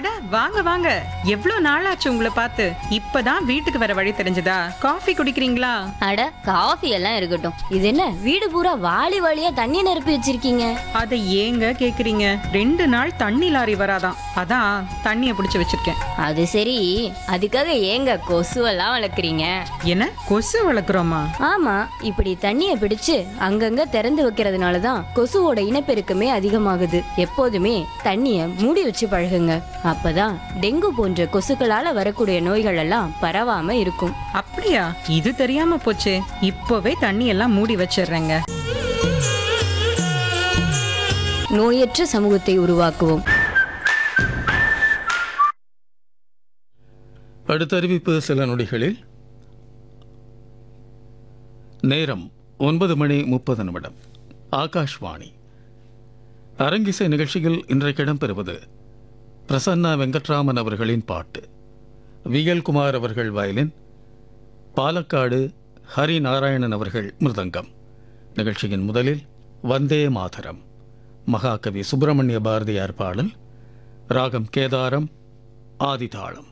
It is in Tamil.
அட வாங்க வாங்க எவ்வளவு நாளாச்சு உங்களை பார்த்து இப்பதான் வீட்டுக்கு வர வழி தெரிஞ்சதா காஃபி குடிக்கிறீங்களா அட காஃபி எல்லாம் இருக்கட்டும் இது என்ன வீடு பூரா வாளி வாளியா தண்ணி நிரப்பி வச்சிருக்கீங்க அதை ஏங்க கேக்குறீங்க ரெண்டு நாள் தண்ணி லாரி வராதாம் அதான் தண்ணிய புடிச்சு வச்சிருக்கேன் அது சரி அதுக்காக ஏங்க கொசுவெல்லாம் வளர்க்குறீங்க என்ன கொசு வளர்க்குறோமா ஆமா இப்படி தண்ணிய பிடிச்சு அங்கங்க திறந்து வைக்கிறதுனால தான் கொசுவோட இனப்பெருக்கமே அதிகமாகுது எப்போதுமே தண்ணிய மூடி வச்சு பழகுங்க அப்பதான் டெங்கு போன்ற கொசுக்களால வரக்கூடிய நோய்கள் எல்லாம் பரவாம இருக்கும் அப்படியா இது தெரியாம போச்சே இப்பவே தண்ணி எல்லாம் மூடி வச்சிடுறேங்க நோயற்ற சமூகத்தை உருவாக்குவோம் அடுத்த அறிவிப்பு சில நொடிகளில் நேரம் ஒன்பது மணி முப்பது நிமிடம் ஆகாஷ்வாணி அரங்கிசை நிகழ்ச்சியில் இன்றைக்கு இடம்பெறுவது பிரசன்னா வெங்கட்ராமன் அவர்களின் பாட்டு விஎல் குமார் அவர்கள் வயலின் பாலக்காடு ஹரி நாராயணன் அவர்கள் மிருதங்கம் நிகழ்ச்சியின் முதலில் வந்தே மாதரம் மகாகவி சுப்பிரமணிய பாரதியார் பாடல் ராகம் கேதாரம் ஆதிதாளம்